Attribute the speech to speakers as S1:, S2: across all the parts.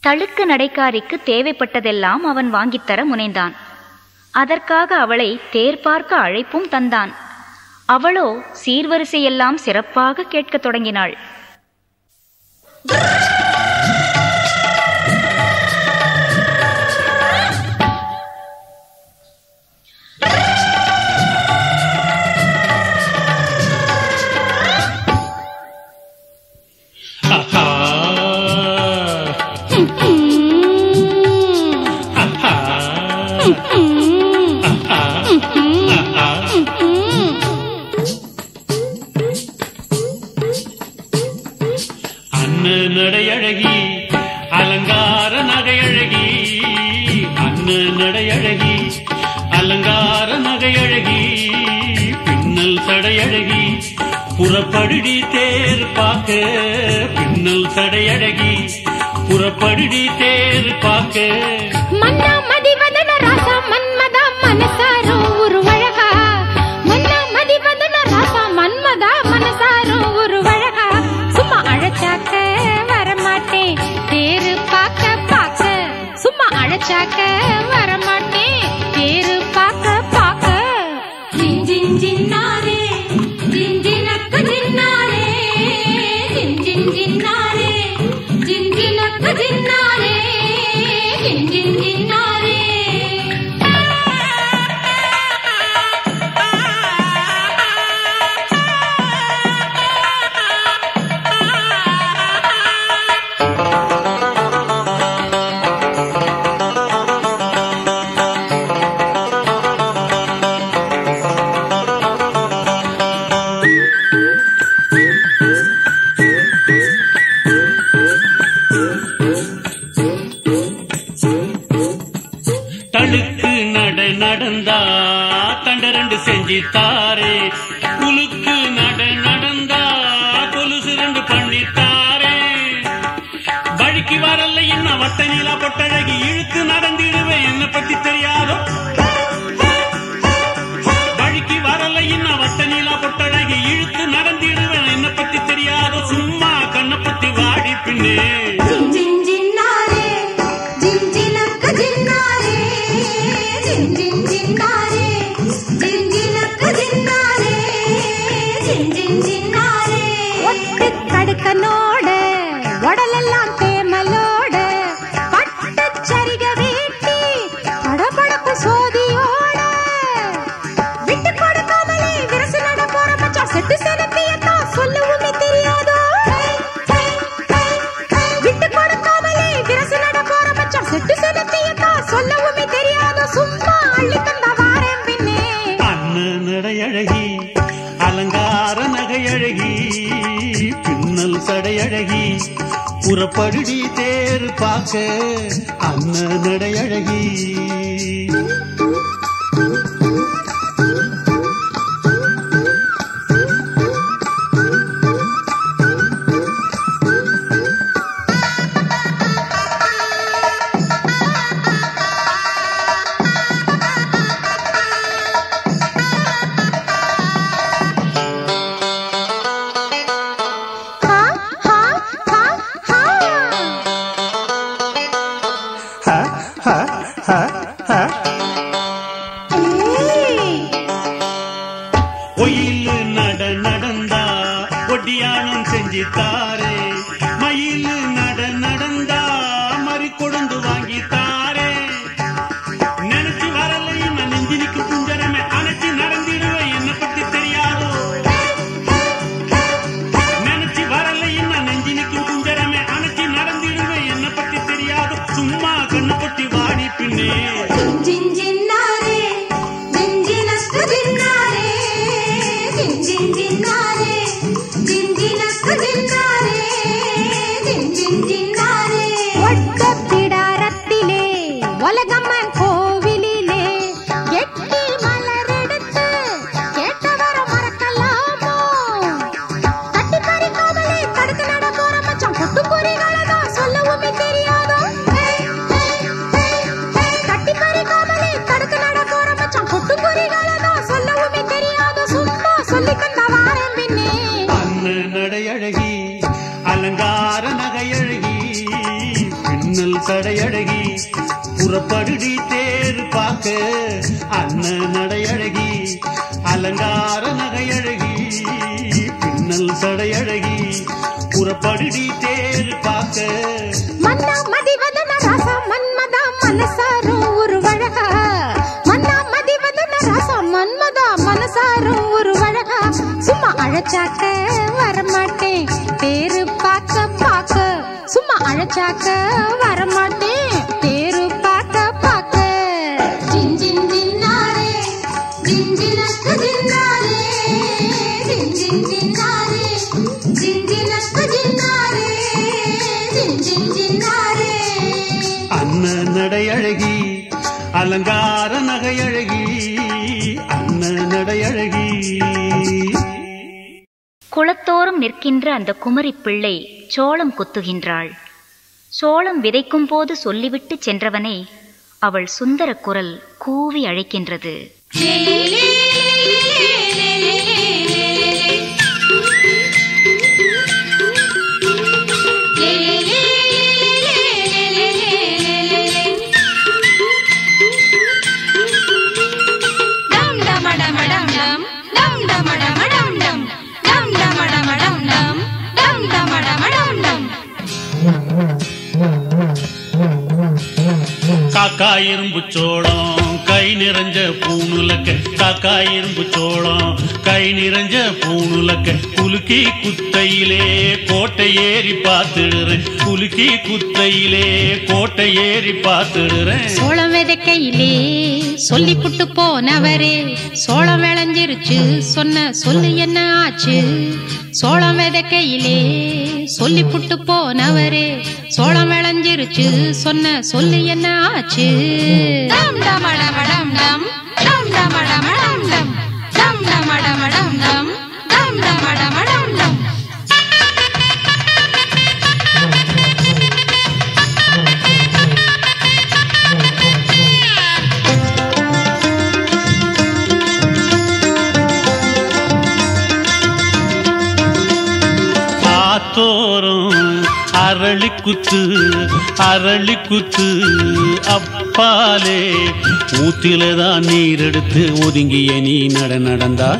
S1: தழுக்கு நடைக்காரிக்கு தேவைப்பட்டதெல்லாம் அவன் வாங்கித்தர முனைந்தான் அதற்காக அவளை தேர் பார்க்க அழைப்பும் தந்தான் அவளோ சீர்வரிசையெல்லாம் சிறப்பாக கேட்கத் தொடங்கினாள்
S2: ஆஹா. ஆஹா. ஆஹா. ஆஹா. அண்ணன் நடையழகி அலங்கார நகையழகி அண்ணன் நடையழகி அலங்கார நகையழகி பின்னல் சடையழகி புறப்படுடி தேர் பார்க்க பின்னல் சடையழகி புறப்படுடி தேர் பார்க்க
S3: மன்னா மதிவதன ராசா மன்மதா மனசாரோ உருவழகா மன்னா மதிவதன ராசா மன்மதா மனசாரோ உருவழகா சும்மா அழைச்சாக்க வரமாட்டேன் தேரு பார்க்க பார்க்க சும்மா அழைச்சாக்க வரமாட்டேன் தேரு பார்க்க பார்க்க ஜின் ஜின் ஜின்னாரே ஜின் ஜினக்கு ஜின்னாரே ஜின் ஜின் ஜின்னாரே ஜின் ஜினக்கு ஜின்னாரே ஜின் ஜின் ஜின்னாரே
S2: தழுக்கு நட நடந்தா தண்டரண்டு செஞ்சு தாரே குலுக்கு நட நடந்தா கொலுசு ரெண்டு பண்ணி தாரே வழிக்கு வரல என்ன வட்ட நீலா பொட்டழகி இழுத்து நடந்திடுவேன் என்ன பத்தி தெரியாதோ வழிக்கு வரல என்ன வட்ட நீலா பொட்டழகி இழுத்து நடந்திடுவேன் என்ன பத்தி தெரியாதோ சும்மா கண்ணை பத்தி வாடி பின்னே
S3: ஜின் ஜின் ஜின்னாரே ஜின் ஜினக்கு ஜின்னாரே ஜின் ஜின் ஜின்னாரே ஜின் ஜினக்கு ஜின்னாரே ஜின் ஜின் ஜின்னாரே ஒட்டு கடுக்கனோட உடலெல்லாம் தேமலோட பட்டுச் சரிக வேட்டி படபடப்பு சோதியோட விட்டு கொடுக்காமலே விரசு நட போற மச்சான் செட்டு செலுத்தியத்தான் சொல்லவுமே தெரியாதோ விட்டு கொடுக்காமலே விரசு நட போற மச்சான் செட்டு செலுத்தியத்தான் சொல்லவுமே தெரியாதோ சும்மா அள்ளி தந்த வாரேன் பின்னே
S2: அண்ணன் நடையழகி அலங்கார நகையழகி பின்னல் சடையழகி புறப்படுடி தேர் பார்க்க அண்ணன் நடையழகி
S3: ஹா ஹா ஹா ஹா
S2: ஹ, ஹ, ஹ, ஹ. சடையழகி புறப்படுடி தேர் பார்க்க அண்ணன் நடையழகி அலங்கார நகையழகி பின்னல் சடையழகி புறப்படுடி தேர் பார்க்க
S3: மன்னா மதிவதன ராசா மன்மதா மனசாரும் ஒரு வழகா மன்னா மதிவதன ராசா மன்மதா மனசாரும் ஒரு வழகா சும்மா அழைச்சாக்க வரமாட்டேன் பேரு பார்க்க பார்க்க சும்மா அழைச்சாக்க வரமாட்டேன் பேரு பார்க்க பார்க்க ஜின் ஜின் ஜின்னாரே ஜின் ஜினக்கு ஜின்னாரே ஜின் ஜின் ஜின்னாரே ஜின் ஜினக்கு ஜின்னாரே ஜின் ஜின் ஜின்னாரே
S2: அண்ணன் நடையழகி அலங்கார நகையழகி அண்ணன் நடையழகி
S1: குளத்தோறும் நிற்கின்ற அந்த குமரி பிள்ளை சோளம் குத்துகின்றாள் சோளம் விதைக்கும் போது சொல்லிவிட்டு சென்றவனை அவள் சுந்தர குரல் கூவி அழைக்கின்றது
S2: காக்கா இரும்பு சோளம் கை நிறைஞ்ச பூணுலக்க காக்கா இரும்பு சோளம் கை நிறைஞ்ச பூணுலக்க குலுக்கி குத்தையிலே கோட்டை ஏறி பார்த்துடுறேன் குலுக்கி குத்தையிலே கோட்டை ஏறி பார்த்துடுறேன்
S3: சோளம் விதைக்கையிலே சொல்லி புட்டு போனவரே சோளம் விளைஞ்சிருச்சு சொன்ன சொல்லு என்ன ஆச்சு சோளம் விதைக்கையிலே சொல்லி புட்டு போனவரே சோளம் விளைஞ்சிருச்சு சொன்ன சொல்லு என்ன ஆச்சு டம் டமடமடம் டம் டம் டமடமடம் டம் டம் டமடமடம் டம் டம் டமடமடம் டம்
S2: ஆத்தோறும் அரளி குத்து அரளி குத்து அப்பாலே ஊத்தில தான் நீர் எடுத்து ஒதுங்கிய நீ நட நடந்தா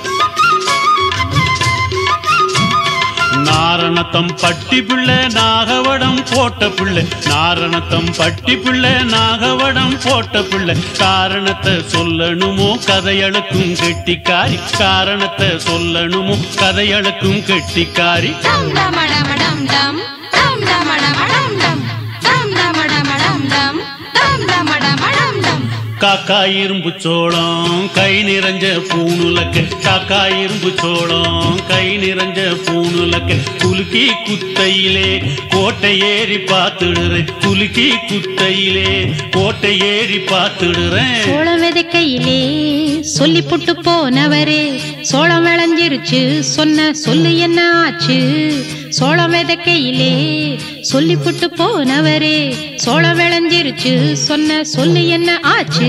S2: நாரணத்தம் பட்டி பிள்ளை நாகவடம் போட்ட பிள்ளை நாரணத்தம் பட்டி பிள்ளை நாகவடம் போட்ட பிள்ளை காரணத்தை சொல்லணுமோ கதையளுக்கும் கெட்டிக்காரி காரணத்தை சொல்லணுமோ கதையளுக்கும் கெட்டிக்காரி
S3: டம் டமடமடம் டம் டம் டமடமடம் டம் டம் டமடமடம் டம் டம் டமடமடம் டம்
S2: காக்கா இரும்பு சோளம் கை நிறைஞ்ச பூணுலக்க காக்கா இரும்பு சோளம் கை நிறைஞ்ச பூணுலக்க குலுக்கி குத்தையிலே கோட்டை ஏறி பார்த்துடுறேன் குலுக்கி குத்தையிலே கோட்டை ஏறி பார்த்துடுறேன்
S3: சோளம் விதைக்கையிலே சொல்லி புட்டு போனவரே சோளம் விளைஞ்சிருச்சு சொன்ன சொல்லு என்ன ஆச்சு சோளம் விதைக்கையிலே சொல்லி புட்டு போனவரே சோளம் விளைஞ்சிருச்சு சொன்ன சொல்லு என்ன ஆச்சு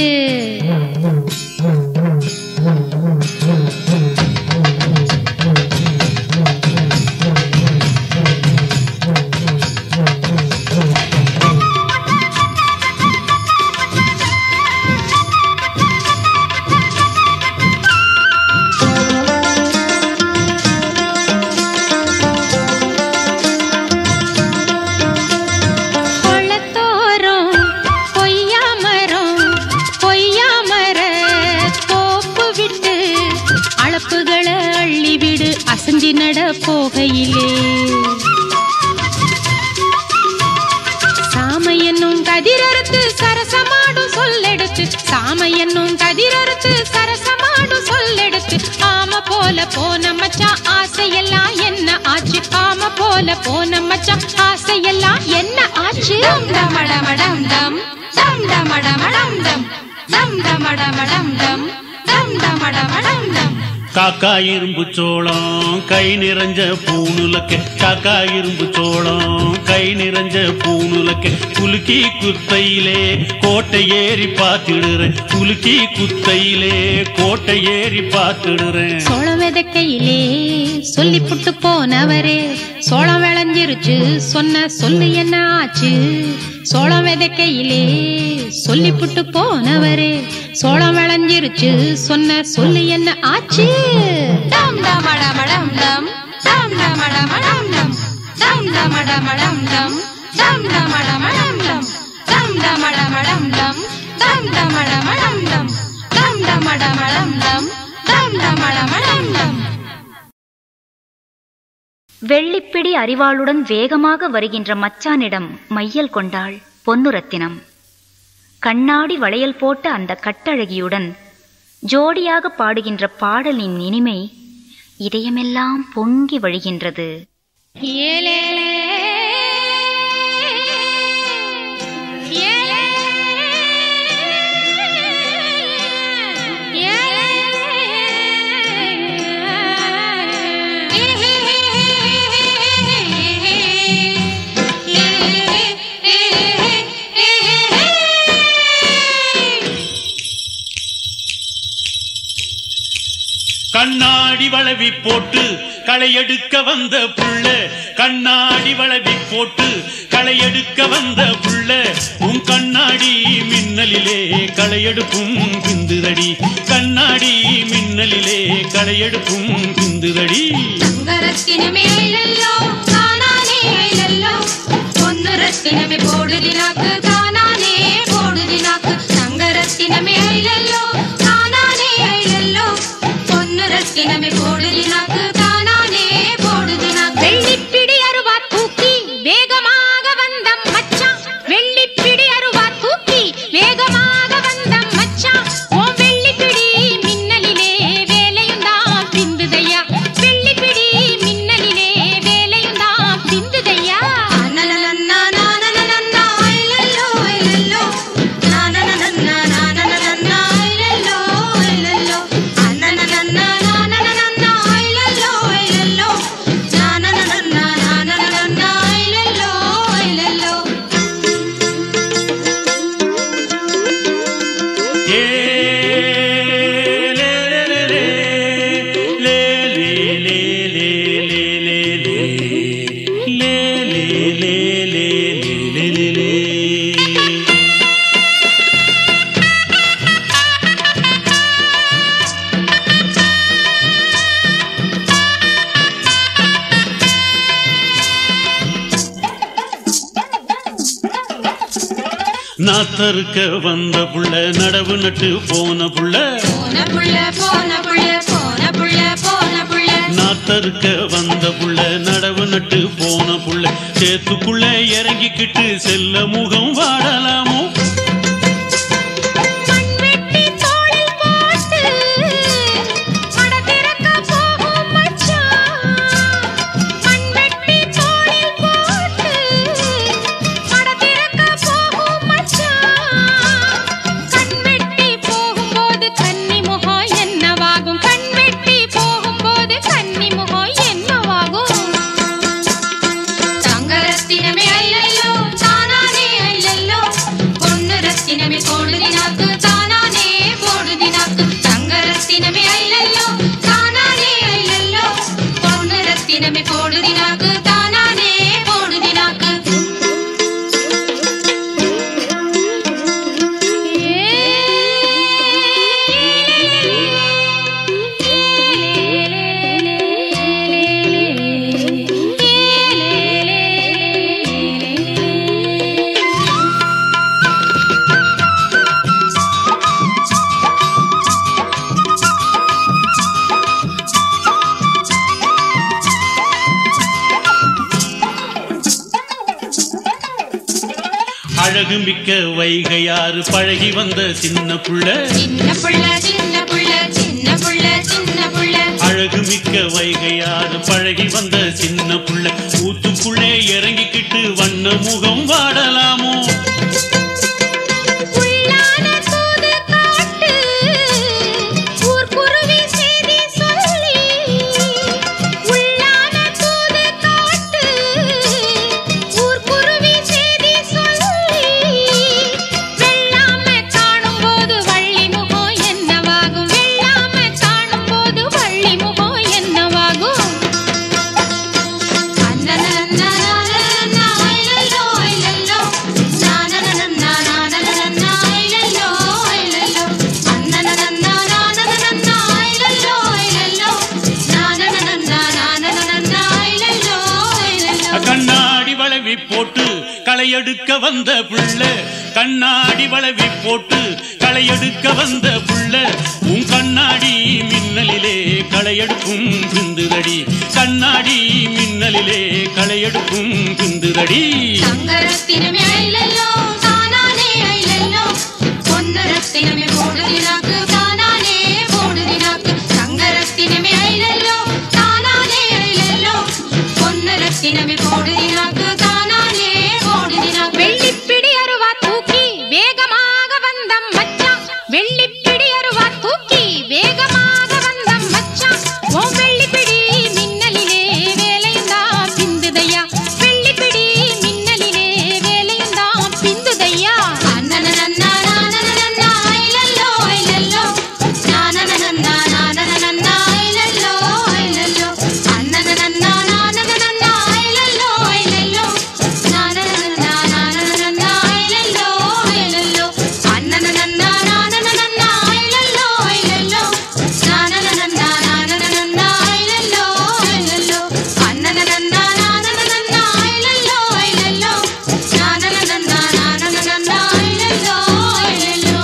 S3: கொள்ளத்தோறும் கொய்யா மரம் கொய்யா மர தோப்பு விட்டு அளப்புகளை அள்ளிவிடு அசஞ்சி நட போகையிலே சாமையனும் கதிரறுத்து சரசமாடும் சொல்லெடுத்து சாமையனும் கதிரறுத்து சரசமாடும் சொல்லெடுத்து ஆம போல போன மச்சான் ஆசையெல்லாம் என்ன ஆச்சு ஆம போல போன மச்சான் ஆசையெல்லாம் என்ன ஆச்சு டம் டமடமடம் டம் டம் டமடமடம் டம் டம் டமடமடம் டம் டம் டமடமடம் டம்
S2: காக்கா இரும்பு சோளம் கை நிறைஞ்ச பூணுலக்க காக்கா இரும்பு சோளம் கை நிறைஞ்ச பூணுலக்க குலுக்கி குத்தையிலே கோட்டை ஏறி பார்த்துடுறேன் குலுக்கி குத்தையிலே கோட்டை ஏறி பார்த்துடுறேன்
S3: சோளம் விதைக்கையிலே சொல்லி புட்டு போனவரே சோளம் விளைஞ்சிருச்சு சொன்ன சொல்லு என்ன ஆச்சு சோளம் விதைக்கையிலே சொல்லி புட்டு போனவரே சோளம் விளைஞ்சிருச்சு சொன்ன சொல்லு என்ன ஆச்சு டம் டமடமடம் டம் டம் டமடமடம் டம் டம் டமடமடம் டம் டம் டமடமடம் டம் டம் டமடமடம் டம் டம் டமடமடம் டம் டம் டமடமடம் டம் டம் டமடமடம் டம்
S1: வெள்ளிப்பிடி அறிவாளுடன் வேகமாக வருகின்ற மச்சானிடம் மையல் கொண்டாள் பொன்னுரத்தினம் கண்ணாடி வளையல் போட்ட அந்த கட்டழகியுடன் ஜோடியாக பாடுகின்ற பாடலின் இனிமை இதயமெல்லாம் பொங்கி வழிகின்றது
S3: ஏலே ஏலே
S2: கண்ணாடி வளவி போட்டு களையெடுக்க வந்த புள்ள கண்ணாடி வளவி போட்டு களையெடுக்க வந்த புள்ள உன் கண்ணாடி மின்னலிலே களையெடுப்பும் பிந்துதடி கண்ணாடி மின்னலிலே களையெடுப்பும் பிந்துதடி
S3: ரத்தினமேலல்லோ தானானே ஐலல்லோ பொன்னு ரத்தினமே போடுதினாக்கு தானானே போடுதினாக்கு தங்க ரத்தினமே ஐலல்லோ தானானே ஐலல்லோ பொன்னு ரத்தினமே போடுதினாக்கு தானானே போடுதினாக்கு வெள்ளிப்பிடி அருவா தூக்கி வேகமாக வந்த மச்சான் வெள்ளிப்பிடி அருவா தூக்கி வேகமாக வந்த மச்சான் ஓ வெள்ளிப்பிடி மின்னலிலே வேலையும் தான் பிந்துதையா வெள்ளிப்பிடி மின்னலிலே வேலையும் தான் பிந்துதையா நனனனன்னா நானனனன்னா ஐலல்லோ ஐலல்லோ நானனனன்னா நானனனன்னா ஐலல்லோ ஐலல்லோ அனனனன்னா நானனனன்னா ஐலல்லோ ஐலல்லோ நானனனன்னா நானனனன்னா ஐலல்லோ ஐலல்லோ
S2: ஏ லே லே லே லே லே லே லே லே லே லே லே லே லே லே லே லே நாத்தருக்க வந்த புள்ள நடவு நட்டு போன புள்ள
S3: போன புள்ள போன புள்ள போன புள்ள போன புள்ள
S2: நாத்தருக்க வந்த புள்ள நடவு நட்டு போன புள்ள சேத்துக்குள்ள இறங்கிக்கிட்டு செல்ல முகம் வாடலாமோ
S3: மண்வெட்டி தோளில் போட்டு மட திறக்க போகும் மச்சான் மண்வெட்டி தோளில் போட்டு மட திறக்க போகும் மச்சான் கண்வெட்டி போகும்போது கன்னி முகம் என்னவாகும் கண்வெட்டி போகும்போது கன்னி முகம் என்னவாகும் தங்க ரத்தினமே ஐயையோ தானானே ஐயையோ பொண்ணு ரத்தினமே போடுதினாக்கு தானானே போடுதினாக்கு தங்க ரத்தினமே ஐயையோ தானானே ஐயையோ பொண்ணு ரத்தினமே போடுதினாக்கு தானானே போடுதினாக்கு
S2: அழகு மிக்க வைகையாறு பழகி வந்த சின்ன புள்ள
S3: சின்ன புள்ள சின்ன புள்ள சின்ன புள்ள சின்ன புள்ள
S2: அழகு மிக்க வைகையாறு பழகி வந்த சின்ன புள்ள ஊத்துக்குள்ளே இறங்கிக்கிட்டு வண்ண முகம் வாடலாமோ
S3: உள்ளான தூது காட்டு ஊர் குருவி செய்தி சொல்ல
S2: களையெடுக்க வந்த புள்ள கண்ணாடி வளவி போட்டு களையெடுக்க வந்த புள்ள உன் கண்ணாடி மின்னலிலே களையெடுக்கும் பிந்துதடி கண்ணாடி மின்னலிலே களையெடுக்கும் பிந்துதடி
S3: தங்கரத்தினமே ஐலல்லோ தானானே ஐலல்லோ பொன்னரத்தினமே போடுதினாக்கு தானானே போடுதினாக்கு தங்கரத்தினமே ஐலல்லோ தானானே ஐலல்லோ பொன்னரத்தினமே போடுதினாக்கு தானானே போடுதினாக்கு வெள்ளிப்பிடி அருவா தூக்கி வேகமாக வந்த மச்சான் வெள்ளிப்பிடி அருவா தூக்கி வேகமாக வந்த மச்சான் உன் வெள்ளிப்பிடி மின்னலிலே வேலையும் தான் பிந்துதையா வெள்ளிப்பிடி மின்னலிலே வேலையும் தான் பிந்துதையா அண்ணனனன்னா நானனனன்னா ஐலல்லோ ஐலல்லோ நானனனன்னா நானனனன்னா ஐலல்லோ ஐலல்லோ அண்ணனனன்னா நானனனன்னா ஐலல்லோ ஐலல்லோ நானனனன்னா நானனனன்னா ஐலல்லோ ஐலல்லோ அண்ணனனன்னா நானனனன்னா ஐலல்லோ ஐலல்லோ நானனனன்னா நானனனன்னா ஐலல்லோ ஐலல்லோ அண்ணனனன்னா நானனனன்னா ஐலல்லோ ஐலல்லோ நானனனன்னா நானனனன்னா ஐலல்லோ ஐலல்லோ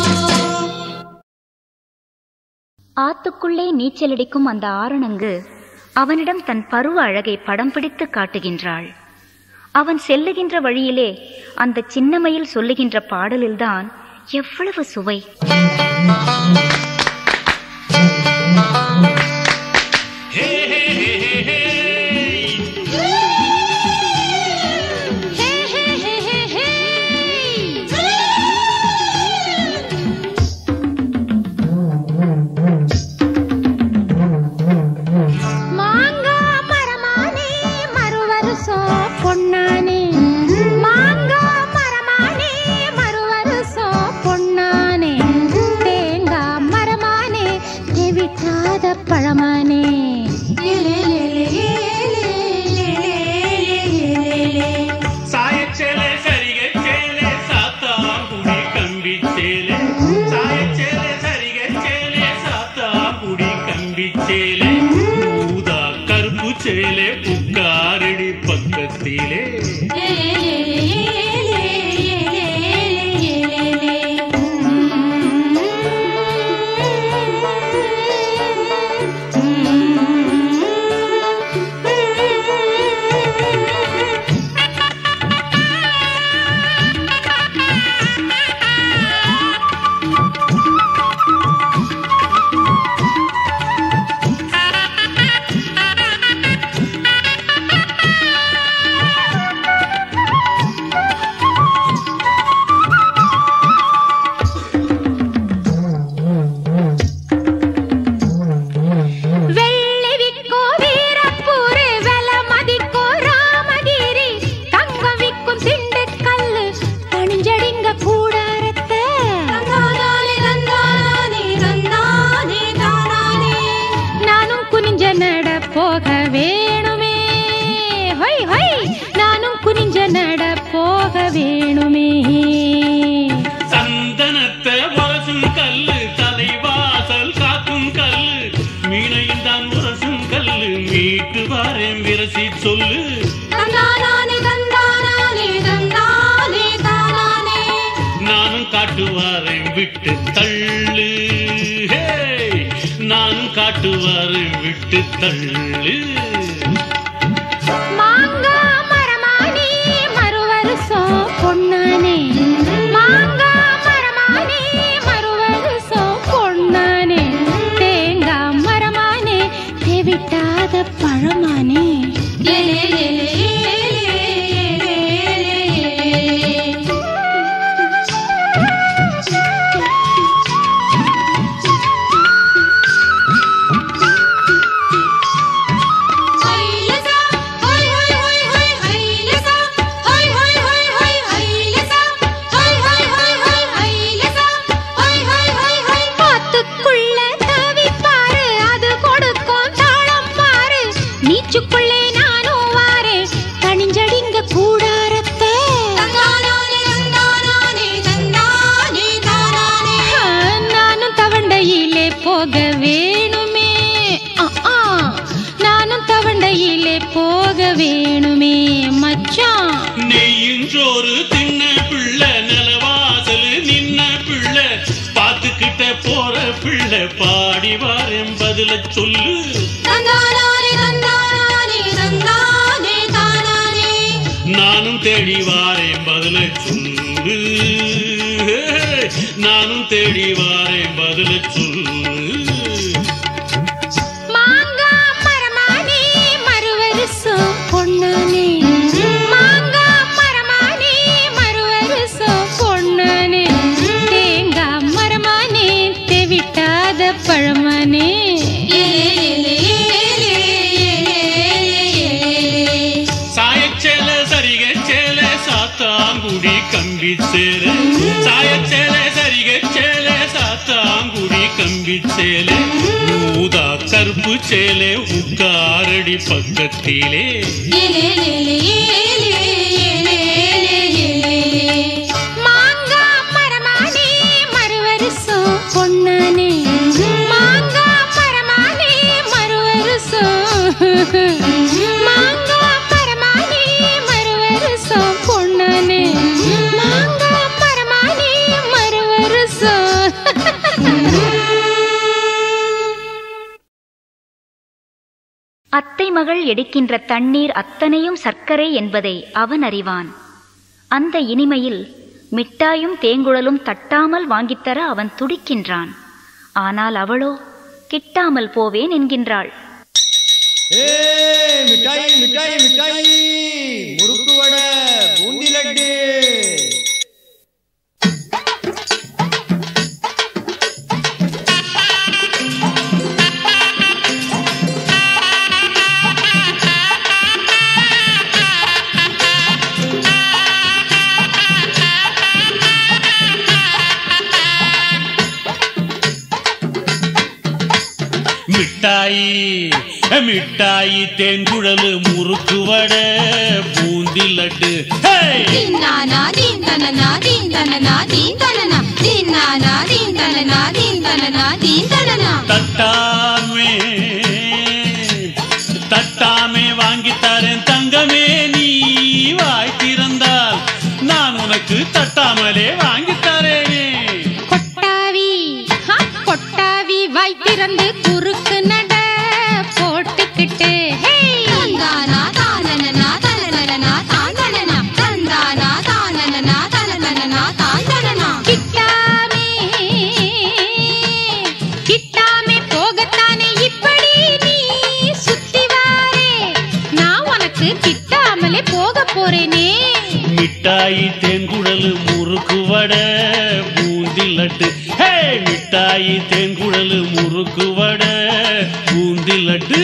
S1: ஆத்துக்குள்ளே நீச்சலடிக்கும் அந்த ஆரணங்கு அவனிடம் தன் பருவ அழகை படம் பிடித்து காட்டுகின்றாள் அவன் செல்லுகின்ற வழியிலே அந்த சின்னமையில் சொல்லுகின்ற பாடலில்தான் எவ்வளவு சுவை
S2: ஹே ஹே ஹே ஹே ஹே
S3: ஹே ஹே ஹே ஹே ஹே மாங்கா மரமானே மறுவருஷம் பொன்னானே மாங்கா மரமானே மறுவருஷம் பொன்னானே தேங்காய் மரமானே தெவிட்டாத பழமானே
S2: சாயச்சேலே சரிகச்சேலே சாத்தாங்குடி கம்பிச்சேலே சாயச்சேலே சரிகச்சேலே சாத்தாங்குடி கம்பிச்சேலே ஊதா கருப்பு சேலே புக்காரடி பக்கத்திலே
S3: வெள்ளி விக்கோ வீரப்பூரு வெல மதிக்கோ ராமகிரி தங்கம் விக்கும் திண்டுக்கல்லு பணிஞ்சடிங்க கூடாரத்தை நானும் குனிஞ்ச நட போக வேணுமே ஹொய் ஹொய் நானும் குனிஞ்ச நட போக வேணுமே
S2: சந்தனத்தை உரசும் கல்லு தலைவாசல் காக்கும் கல்லு மீனையும் தான் உரசும் கல்லு மீட்டு வாரேன் விரசி சொல்லு
S3: தந்தானானே தந்தானானே தந்தானே தானானே
S2: நானும் காட்டுவாரேன் விட்டு தள்ளு ஹே! நானும் காட்டுவாரேன் விட்டு தள்ளு
S3: மாங்கா மரமானே மறுவருஷம் பொன்னானே மாங்கா மரமானே மறுவருஷம் பொன்னானே தேங்காய் மரமானே தேவிட்டாத பழமானே
S2: தின்ன பிள்ளை நிலவாசல் நின்ன பிள்ளை பார்த்துக்கிட்ட போற பிள்ளை பாடி வாரேன் பதில சொல்லு
S3: தந்தானானே தந்தானானே தந்தானே தானானே
S2: நானும் தேடி வாரேன் பதில சொல்லு நானும் தேடி வாரேன் பதில சொல்லு
S3: மாங்கா மரமானே மறுவருஷம் பொண்ணானே மாங்கா மரமானே மறுவருஷம் பொண்ணானே தேங்காய் மரமானே தெவிட்டாத பழமானே
S2: சாயச்சேல சரிகச்சேல சாத்தாங்குடி கம்பி சேல சாயச்சேல சரிகச்சேல சாத்தாங்குடி கம்பி சேல ஊதா கருப்பு சேலை உட்காரடி பக்கத்திலே
S3: மாங்கா மரமானே மறுவருஷம் பொண்ணானே மாங்கா மரமானே மறுவருஷம் மாங்கா மரமானே மறுவருஷம் பொண்ணானே மாங்கா மரமானே மறுவருஷம்
S1: அத்தை மகள் எடுக்கின்ற தண்ணீர் அத்தனையும் சர்க்கரை என்பதை அவன் அறிவான் அந்த இனிமையில் மிட்டாயும் தேங்குழலும் தட்டாமல் வாங்கித்தர அவன் துடிக்கின்றான் ஆனால் அவளோ கிட்டாமல் போவேன் என்கின்றாள்
S4: ஏ மிட்டாய் மிட்டாய் மிட்டாய் முறுக்கு வடை பூந்தி லட்டு
S2: மிட்டாயி மிட்டாயி தேன்குழலு முறுக்கு வடை பூந்தி லட்டு ஹே!
S3: தின்னானா தீந்தனனா தீந்தனனா தீந்தனனா தின்னானா தீந்தனனா தீந்தனனா தீந்தனனா
S2: தட்டாமே தட்டாமே வாங்கி தரேன் தங்கமே நீ வாய் திறந்தால் நான் உனக்கு தட்டாமலே வாங்கி தரேனே
S3: கொட்டாவி ஹா, கொட்டாவி வாய் திறந்து குறுக்கு நட போட்டுக்கிட்டு தந்தானா தானனனா தனனனா தாந்தனனா தந்தானா தானனனா தனனனா தாந்தனனா கிட்டாமே கிட்டாமே போகத்தானே இப்படி நீ சுத்தி வாரே நான் உனக்கு கிட்டாமலே போக போறேனே
S2: மிட்டாயி தேன்குழலு முறுக்கு வடை பூந்தி லட்டு ஹே மிட்டாயி தேன்குழலு முறுக்கு வடை பூந்தி லட்டு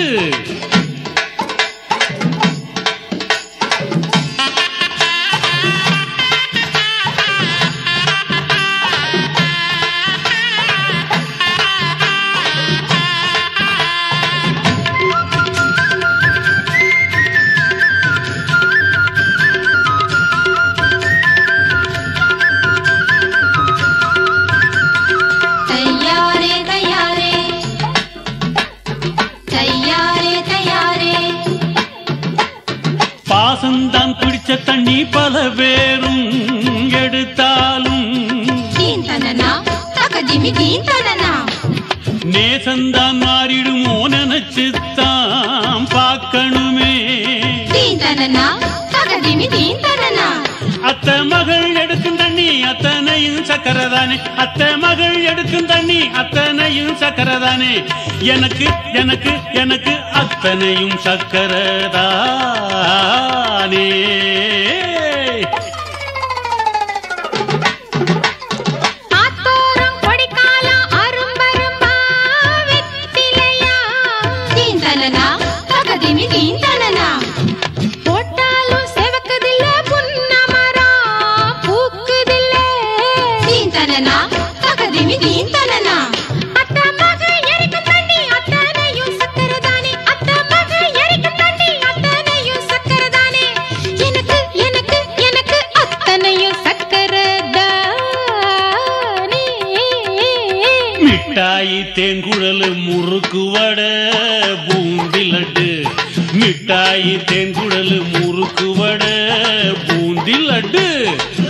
S3: தையாரே தையாரே தையாரே தையாரே
S2: பாசந்தான் பிடிச்ச தண்ணி பல பேரும் எடுத்தாலும்
S3: தீந்தனனா தகதிமி தீந்தனனா
S2: நேசந்தான் மாறிடுமோ நினைச்சுத்தான் பார்க்கணுமே
S3: தீந்தனனா தகதிமி தீந்தனனா
S2: அத்த மகள் எடுக்கும் தண்ணி அத்தனையும் சக்கரதானே அத்த மகள் எடுக்கும் தண்ணி அத்தனையும் சக்கரதானே எனக்கு எனக்கு எனக்கு அத்தனையும் சக்கரதானே
S3: ஆத்தோரம் கொடிக்காலம் அரும்பரும்பா வெத்திலையா தீந்தனனா தகதிமி தீந்தனனா போட்டாலும் செவக்குதில்ல புன்னமரா பூக்குதில்ல தீந்தனனா தகதிமி தீந்தனனா அத்த மக எரிக்கும் தண்ணி அத்தனையும் சக்கரதானே அத்த மக எரிக்கும் தண்ணி அத்தனையும் சக்கரதானே எனக்கு எனக்கு எனக்கு அத்தனையும் சக்கரதானே
S2: மிட்டாயி தேன்குழலு முறுக்கு வடை பூந்தி லட்டு மிட்டாயி தேன்குழலு முறுக்கு வடை பூந்தி லட்டு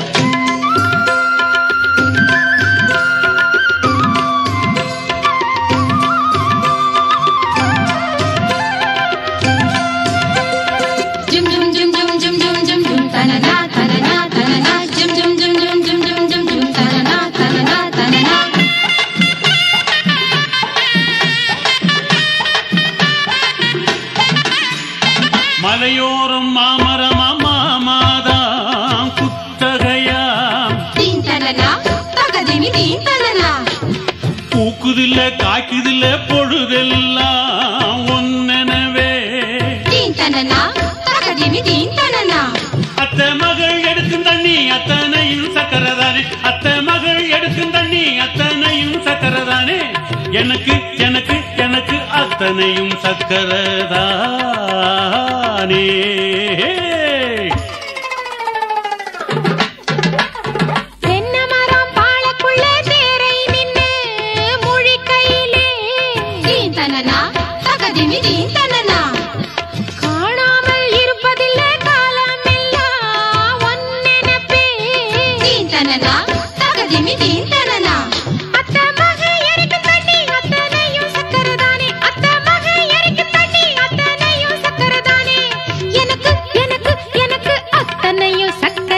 S3: திமி தீ தனனா
S2: பூக்குதில்ல காய்க்குதில்ல பொழுதெல்லாம் ஒன்னெனவே
S3: தீ தனனா தக திமி தீ தனனா
S2: அத்த மகள் எடுக்கும் தண்ணி அத்தனையும் சக்கரதானே அத்த மகள் எடுக்கும் தண்ணி அத்தனையும் சக்கரதானே எனக்கு எனக்கு எனக்கு அத்தனையும் சக்கரதானே
S3: தென்னை மரம் பாலக்குள்ள தேரை நின்னு முழிக்கையிலே தீ தனனா தக திமி தீ தனனா காணாமல் இருப்பதில்ல காலமெல்லாம் ஒன்னெனப்பே தீ தனனா தக திமி தீ தனனா அத்த மக எரிக்கு தண்ணி அத்தனையும் சக்கரதானே அத்த மக எரிக்கு தண்ணி அத்தனையும் சக்கரதானே எனக்கு எனக்கு எனக்கு அத்தனையும்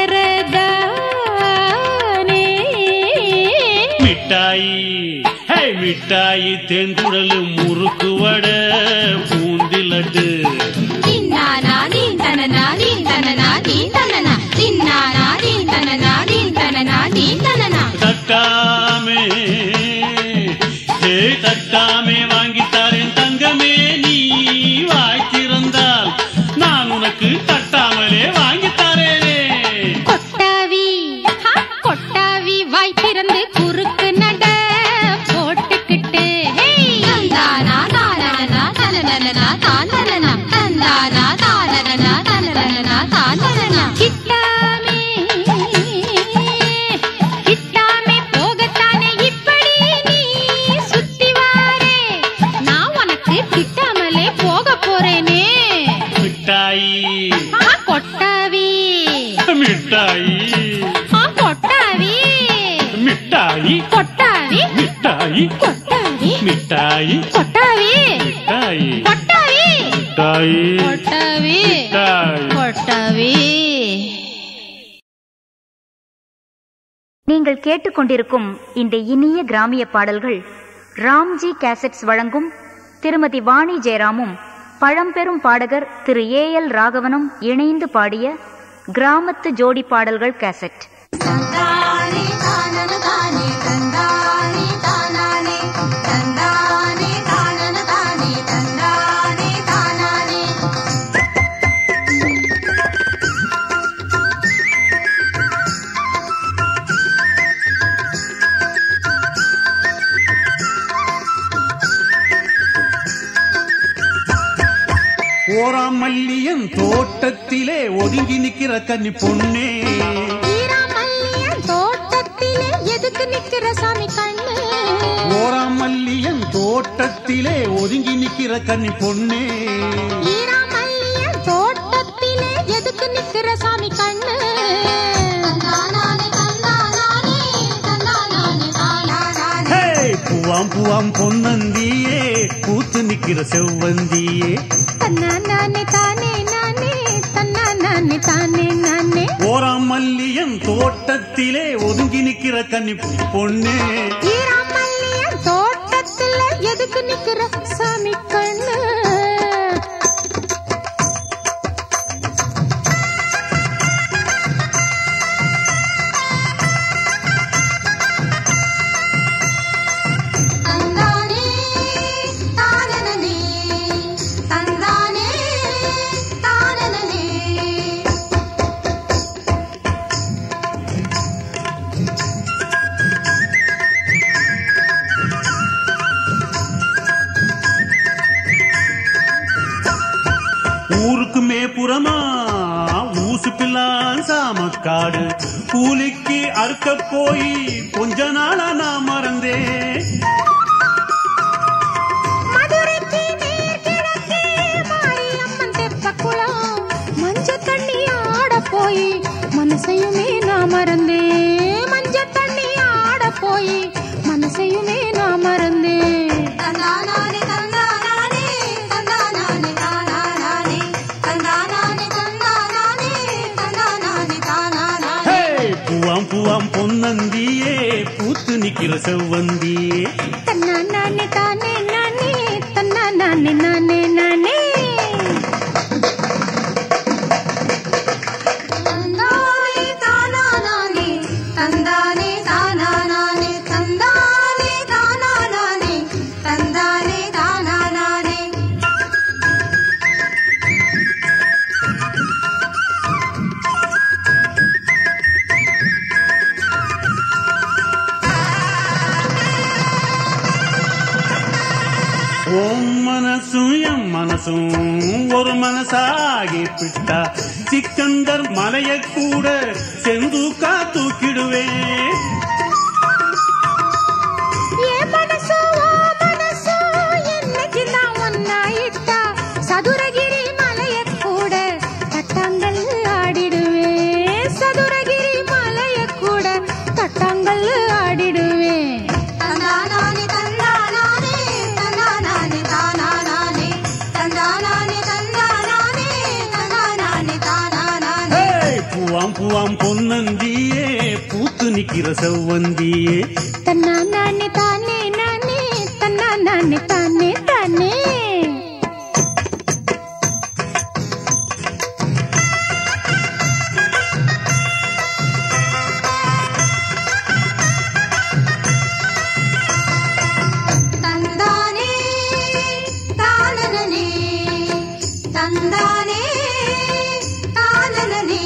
S3: சக்கரதானே
S2: மிட்டாயி ஹே மிட்டாயி தென்குடலு முறுக்கு வடை பூந்திலட்டு
S3: தின்னானா நீ தனனா நீ தனனா நீ தனனா தின்னானா நீ தனனா நீ தனனா நீ தனனா
S2: தட்டாமே ஹே தட்டாமே வாங்கித்தாரேன் தங்கமே நீ வாய்த்திருந்தால் நான் உனக்கு தட்டாமலே வாங்கித்தாரேனே
S3: கொட்டாவி ஹா, கொட்டாவி வாய் திறந்து குறுக்கு நட போட்டுக்கிட்டு ஹேய். தந்தானா தானனனா தனனனனா தானனனா தந்தானா தானனனா தனனனனா தானனனா கிட்டாமே கிட்டாமே போகத்தானே இப்படி நீ சுத்தி வாரே நான் உனக்கு கிட்டாமலே போக போறேனே
S2: மிட்டாயி
S3: ஆ, கொட்டாவி
S2: மிட்டாயி
S3: ஆ, கொட்டாவி
S2: மிட்டாயி
S3: கொட்டாவி
S2: மிட்டாயி
S3: கொட்டாவி
S2: மிட்டாயி
S3: கொட்டாவி
S2: மிட்டாயி
S3: கொட்டாவி
S2: மிட்டாயி
S3: கொட்டாவி
S2: மிட்டாய்
S3: கொட்டாவி
S1: நீங்கள் கேட்டுக்கொண்டிருக்கும் இந்த இனிய கிராமிய பாடல்கள் ராம்ஜி கேசட்ஸ் வழங்கும் திருமதி வாணி ஜெயராமும் பழம்பெரும் பாடகர் திரு ஏ எல் ராகவனும் இணைந்து பாடிய கிராமத்து ஜோடி பாடல்கள் கேசட்
S3: தந்தானே தானன தானே தந்தானே தானானே தந்தானே தானன தானே தந்தானே தானானே
S2: ஓராம் மல்லியன் தோட்டத்திலே ஒதுங்கி நிக்கிற கன்னி பொண்ணே
S3: ஈராமல்லியன் தோட்டத்திலே எதுக்கு நிக்கிற சாமி கண்ணு
S2: ஓராம் மல்லியன் தோட்டத்திலே ஒதுங்கி நிக்கிற கன்னி பொண்ணே
S3: ஈராமல்லியன் தோட்டத்திலே எதுக்கு நிக்கிற சாமி கண்ணு தந்தானானே தந்தானானே தந்தானானே தானானானே
S2: ஹே பூவாம் பூவாம் பொன்னந்தியே பூத்து நிக்கிற செவ்வந்தியே
S3: தன்னானானே தானே நானே தன்னானானே தானே நானே
S2: ஓராம் மல்லியன் தோட்டத்திலே ஒதுங்கி நிக்கிற கன்னி பொண்ணே
S3: ஈராமல்லியன் தோட்டத்துல எதுக்கு நிக்கிற சாமி கண்ணு தந்தானே தானனனே தந்தானே தானனனே
S2: ஊருக்கு மேப்புறமா ஊசு பிள்ளான் சாமக்காடு கூலிக்கு அறுக்க போய் கொஞ்ச நாளா நான் மறந்தேன்
S3: மதுரைக்கு நீர் கிழக்கே மாரியம்மன் தெப்பக்குளம் மஞ்ச தண்ணி ஆட போய் மனசையுமே நான் மறந்தேன் மஞ்ச தண்ணி ஆட போய் மனசையுமே நான் மறந்தேன் தந்தானானே தந்தானானே தந்தானானே தானானானே தந்தானானே தந்தானானே தந்தானானே தானானானே
S2: ஹே பூவாம் பூவாம் பொன்னந்தியே பூத்து நிக்கிற செவ்வந்தியே
S3: தன்னானானே தானே நானே தன்னானானே நானே நானே தந்தானே தானானானே தந்தானே தானானானே
S2: ஓம் மனசும் எம் மனசும் ஒரு மனசாகி பிட்டா சிக்கந்தர் மலைய கூட செந்தூக்கா தூக்கிடுவேன்
S3: என் மனசோ உன் மனசோ என்னைக்குதான் ஒன்னாயிட்டா சதுரகிரி மலையக் கூட தட்டாங்கள் ஆடிடுவேன் சதுரகிரி மலையக் கூட தட்டாங்கள் ஆடிடுவேன்
S5: தந்தானானே தந்தானானே தந்தானானே தானானானே தந்தானானே தந்தானானே தந்தானானே தானானானே
S2: ஏய், பூவாம் பூவாம் பொன்னந்தியே பூத்து நிக்கிற செவ்வந்தியே
S3: தன்னா நானே தானே நானே தன்னா நானே தானே தானே
S5: தந்தானே தானனனே தந்தானே தானனனே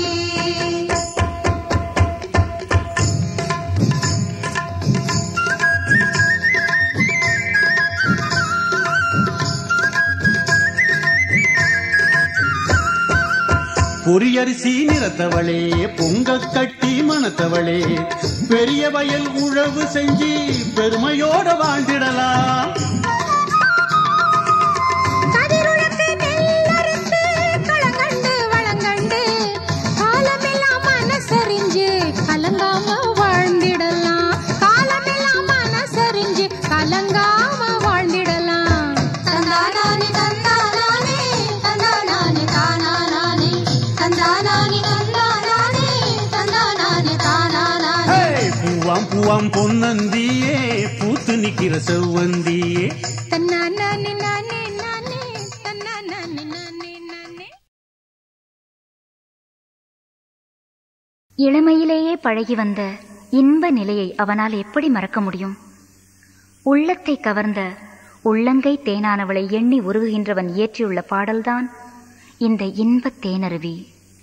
S2: பொரியரிசி நிறத்தவளே பொங்க கட்டி மணத்தவளே பெரிய வயல் உழவு செஞ்சு பெருமையோட வாழ்ந்திடலாம்
S3: கதிருழக்கு நெல்லறுத்து களங்கண்டு வளங்கண்டு காலமெல்லாம் மனசறிஞ்சு கலங்காம வாழ்ந்திடலாம் காலமெல்லாம் மனசறிஞ்சு கலங்காம வாழ்ந்திடலாம்
S5: தந்தானானே தந்தானானே தந்தானானே தானானானே தந்தானானே தந்தானானே தந்தானானே தானானானே
S2: ஏய், பூவாம் பூவாம் பொன்னந்தியே பூத்து நிக்கிற செவ்வந்தியே
S3: தன்னா நானே நானே நானே தன்னா நானே நானே நானே
S1: இளமையிலேயே பழகி வந்த இன்ப நிலையை அவனால் எப்படி மறக்க முடியும் உள்ளத்தை கவர்ந்த உள்ளங்கை தேனானவளை எண்ணி உருகுகின்றவன் இயற்றியுள்ள பாடல்தான் இந்த இன்பத் தேனருவி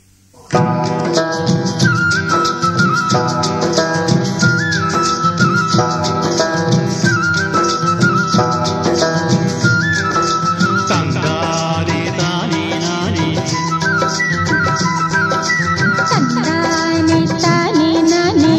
S2: தந்தாரே தானே நானே
S3: தன்னானே தானே நானே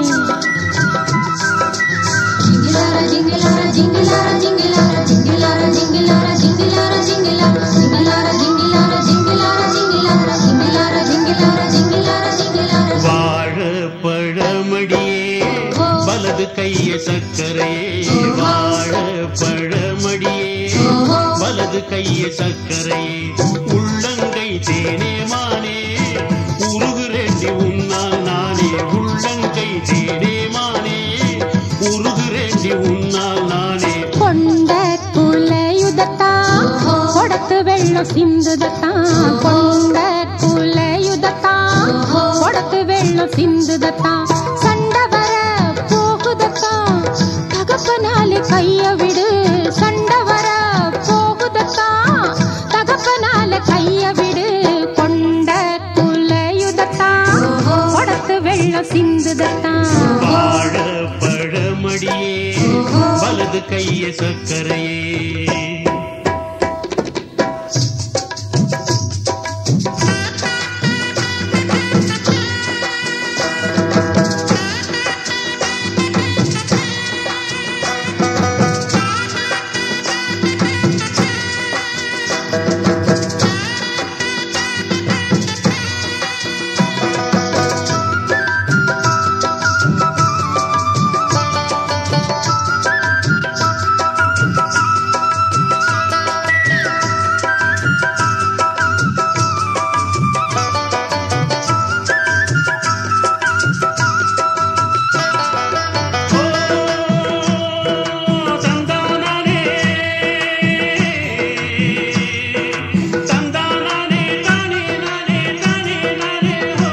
S5: జింగిలార జింగిలార జింగిలార జింగిలార జింగిలార జింగిలార జింగిలార జింగిలార జింగిలార జింగిలార జింగిలార జింగిలార జింగిలార జింగిలార జింగిలార
S2: வாழ பழமடியே வலது கைய சக்கரையே வாழ பழமடியே வலது கைய சக்கரையே உள்ளங்கை தேனே மானே உருகுரேண்டி உன்னால் நானே உள்ளங்கை தேனே மானே உருகுரேண்டி உன்னால் நானே
S3: கொண்ட குலையுதத்தா கொடத்து வெள்ளம் சிந்துதத்தா கொண்ட குலையுதத்தா கொடத்து வெள்ளம் சிந்துதத்தா சண்டை வர போகுதத்தா தகப்பனாலே கைய விடு சண்டை வர போகுதத்தா தகப்பனால கைய விடு கொண்ட குலையுதத்தா கொடத்து வெள்ளம் சிந்துதத்தா
S2: வாழ பழமடியே வலது கைய சக்கரையே தந்தானே தந்தானே தானே நானே தானே நானே ஹோ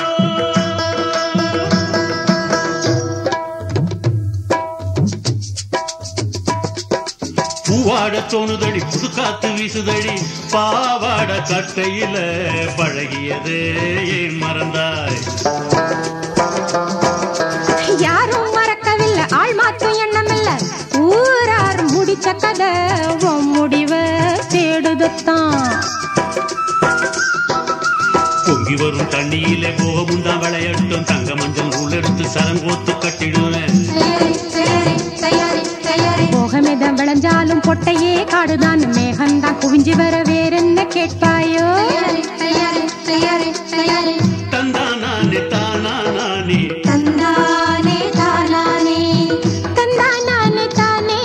S2: பூவாட தோணுதடி புது காத்து வீசுதடி பாவாட கட்டையில பழகியது ஏன் மறந்தாய்
S3: யாரும் மறக்கவில்லை ஆள் மாற்றும் எண்ணமில்ல ஊரார் முடிச்ச கதை உன்
S2: வழியிலே போகவும் தான் விளையாட்டும் தங்க மஞ்சள் நூல் எடுத்து சரங்கோத்து கட்டிடுவேன்
S3: போகமெதம் விளைஞ்சாலும் பொட்டையே காடுதான் மேகந்தான் குவிஞ்சு வர வேறென்ன கேட்பாயோ
S2: தந்தானே தானானே
S3: தந்தானே தானே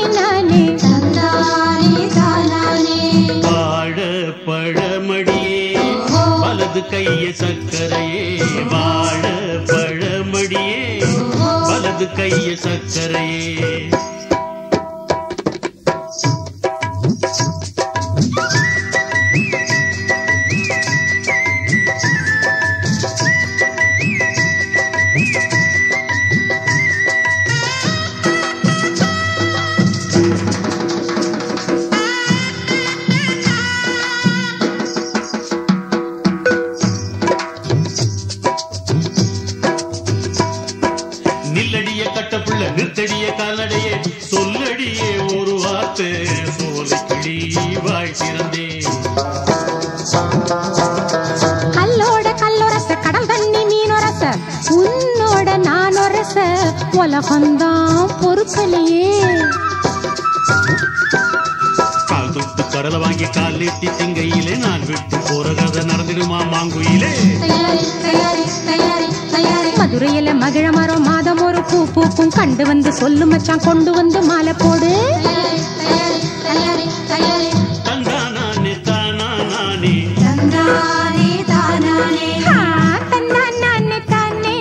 S3: நானே
S2: வாழ பழமடியே வலது கைய சக்கரையே வாழ பழமடியே வலது கைய சக்கரையே நில்லடிய கட்டப்புள்ள நிறுத்தடிய காலடையே சொல்லடியே ஒரு வார்த்தை சோலைக்கிளி வாய் திறந்தே
S3: கல்லோட கல்லொரச கடல் தண்ணி மீனொரச உன்னோட நானொரச உலகந்தான் பொறுக்கலையே
S2: கால் தொட்டு கடலை வாங்கி கால் நீட்டி திங்கையிலே நான் விட்டு போற கதை நடந்துடுமா மாங்குயிலே
S3: மதுரையில மகிழ மரம் மாதம் ஒரு பூ பூக்கும் கண்டு வந்து சொல்லு மச்சான் கொண்டு வந்து மாலை போடு
S2: தந்தானே தானானே
S3: ஆ, தன்னா நானே தானே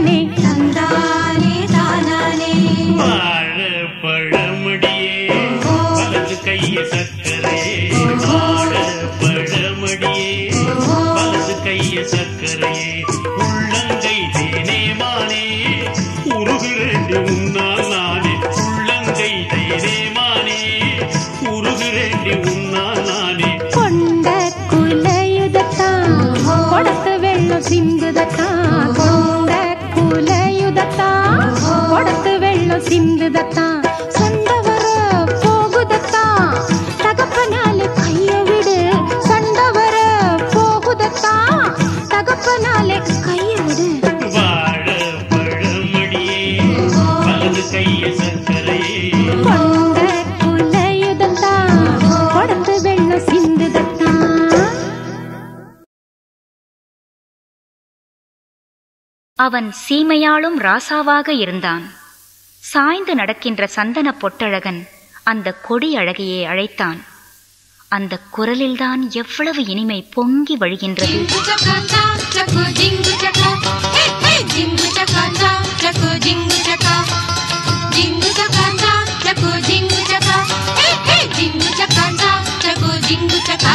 S3: நானே
S2: வாழ பழமடியே வலது கைய சக்கரையே வாழ பழமடியே வலது கைய சக்கரையே உள்ளங்கை தேனே மானே உருகிறேன் உன்னால் நானே உள்ளங்கை தேனே மானே உருகிறேன் உன்னால் நானே
S3: கொண்ட குலையுதத்தான் கொடுத்து வெள்ளம் சிந்துதத்தான் கொண்ட குலையுதத்தான் கொடுத்து வெள்ளம் சிந்துதத்தான் சண்டை வர போகுதத்தான் தகப்பனால கைய விடு சண்டை வர போகுதத்தான் தகப்பனால கைய விடு
S2: வாழ பழமடியே வலது கைய சக்கரையே
S3: கொண்ட குலையுதத்தான் கொடுத்து வெள்ளம் சிந்துதத்தான்
S1: அவன் சீமையாளும் ராசாவாக இருந்தான் சாய்ந்து நடக்கின்ற சந்தன பொட்டழகன் அந்த கொடி அழகையே அழைத்தான் அந்த குரலில்தான் எவ்வளவு இனிமை பொங்கி வழிகின்றது
S5: Jingu chaka cha, chako jingu chaka. Hey hey, jingu chaka cha, chako jingu chaka. Jingu chaka cha, chako jingu chaka. Hey hey, jingu chaka cha, chako jingu chaka.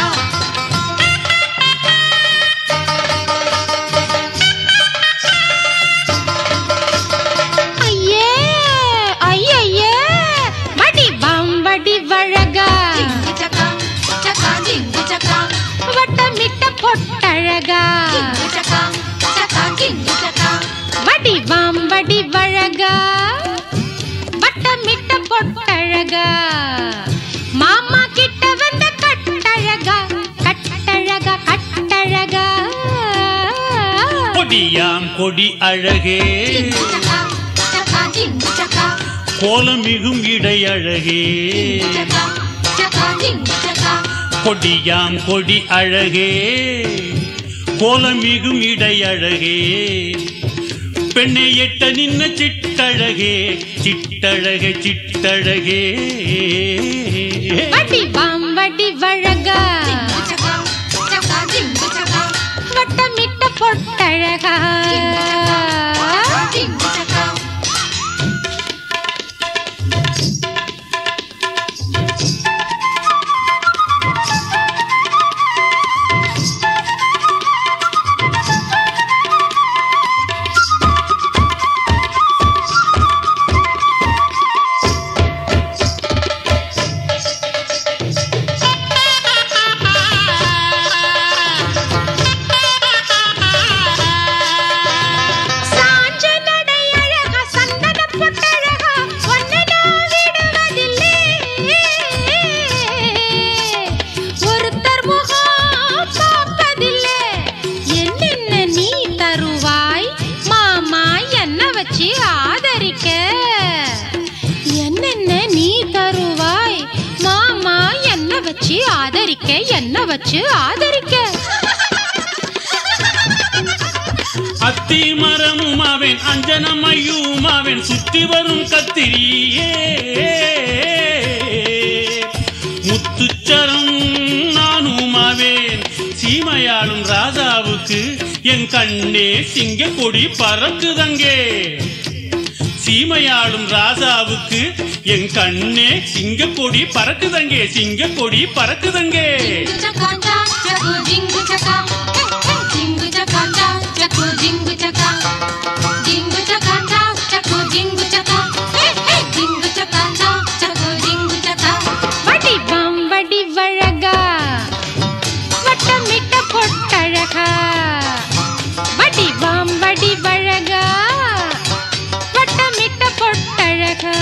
S3: ஐயே ஐயையே வடி வம்படி வழகா
S5: Jingu chaka, chaka jingu chaka.
S3: வட்டமிட்ட பொட்டழகா
S5: Jingu chaka, chaka jingu chaka.
S3: வடி வம்படி வழகா வட்டமிட்ட பொட்டழகா மாமா கிட்ட வந்த கட்டழகா கட்டழகா கட்டழகா
S2: கொடியாம் கொடி அழகே
S5: Jingu chaka, chaka jingu chaka.
S2: கோலமிகும் இடை அழகே
S5: Chaka, chaka jingu chaka.
S2: கொடியாம் கொடி அழகே கோலமிகும் இடை அழகே பெண்ணை எட்ட நின்ன சிட்டழகே சிட்டழகே சிட்டழகே
S3: வடி வம்படி வழகா
S5: Jingu chaka, chaka jingu chaka.
S3: வட்டமிட்ட பொட்டழகா
S5: Jingu chaka.
S3: சாஞ்ச நடை அழகா சந்தன பொட்டழகா ஒன்ன நான் விடுவதில்லை ஒருத்தர் முகம் பார்ப்பதில்லை என்னென்ன நீ தர வச்சு ஆதரிக்க என்னென்ன நீ தருவாய் மாமா என்ன வச்சு ஆதரிக்க என்ன வச்சு ஆதரிக்க
S2: அத்தி மரமும் அவன் அஞ்சனமையும் அவன் சுத்தி வரும் கத்திரியே முத்துச்சரம் நானும் அவன் சீமையாளும் ராஜாவுக்கு என் கண்ணே சிங்க கொடி பறக்குதங்கே சீமையாளும் ராஜாவுக்கு என் கண்ணே சிங்க கொடி பறக்குதங்கே சிங்க கொடி பறக்குதங்கே
S5: Jingu chaka, jingu chaka, chaku jingu chaka, jingu chaka, chaku jingu chaka, hey hey, jingu chaka, chaku jingu chaka.
S3: வடி பம்படி வழகா வட்டமிட்ட பொட்டழகா வடி பம்படி வழகா வட்டமிட்ட பொட்டழகா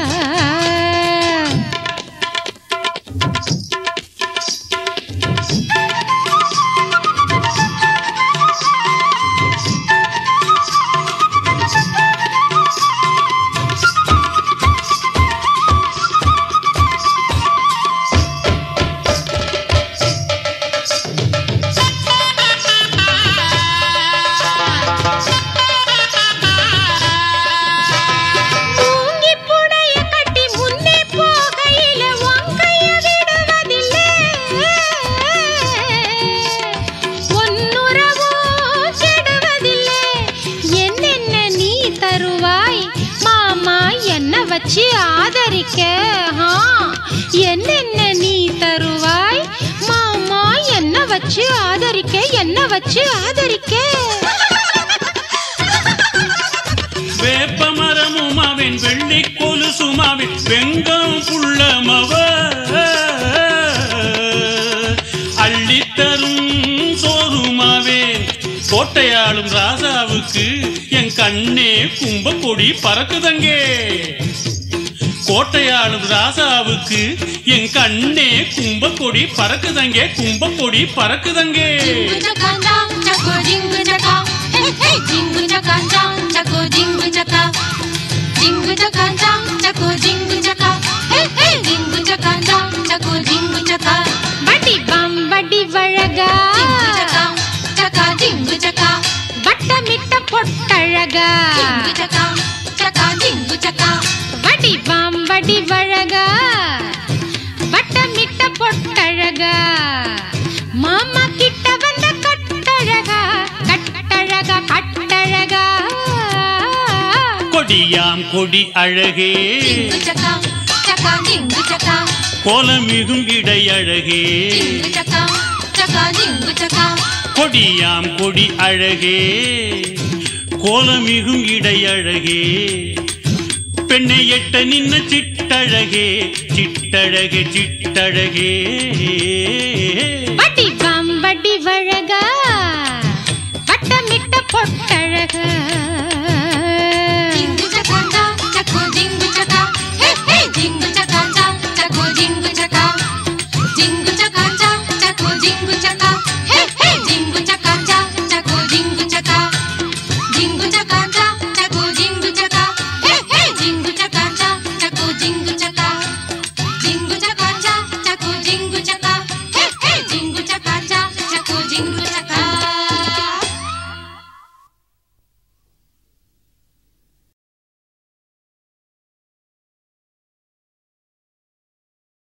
S3: மூங்கி புடைய கட்டி முன்னே போகையில வங்கைய விடுவதில்லை ஒன்னுறவோ கெடுவதில்லை என்னென்ன நீ தருவாய் மாமா என்ன வச்சு ஆதரிக்க ஆ, என்னென்ன நீ தருவாய் மாமா என்ன வச்சு ஆதரிக்க என்ன வச்சு ஆதரிக்க
S2: வேப்ப மரமும் அவன் வெள்ளி கொலுசும் அவன் வெங்கம் புள்ளமவ அள்ளித்தரும் சோறும் அவன் கோட்டையாளும் ராஜாவுக்கு என் கண்ணே கும்ப கொடி பறக்குதங்கே கோட்டையாளும் ராஜாவுக்கு என் கண்ணே கும்ப கொடி பறக்குதங்கே கும்ப கொடி பறக்குதங்கே
S5: Jingu chaka, chaku jingu chaka, hey hey, jingu chaka, chaku jingu chaka, jingu chaka, chaku jingu chaka, hey hey, jingu chaka, chaku jingu chaka,
S3: வடி பம்படி வழகா
S5: jingu chaka, chaka jingu chaka,
S3: வட்டமிட்ட பொட்டழகா
S5: jingu chaka, chaka jingu chaka.
S3: வடி பம்படி வழகா வட்டமிட்ட பொட்டழகா மாமா கிட்ட வந்த கட்டழகா கட்டழகா கட்டழகா
S2: கொடியாம் கொடி அழகே
S5: Jingu chaka, chaka jingu chaka,
S2: கோலமிகும் இடை அழகே
S5: jingu chaka, chaka jingu chaka.
S2: கொடியாம் கொடி அழகே கோலமிகும் இடை அழகே பெண்ணை எட்ட நின்ன சிட்டழகே சிட்டழகே சிட்டழகே
S3: வடி பம்படி வழகா வட்டமிட்ட பொட்டழகா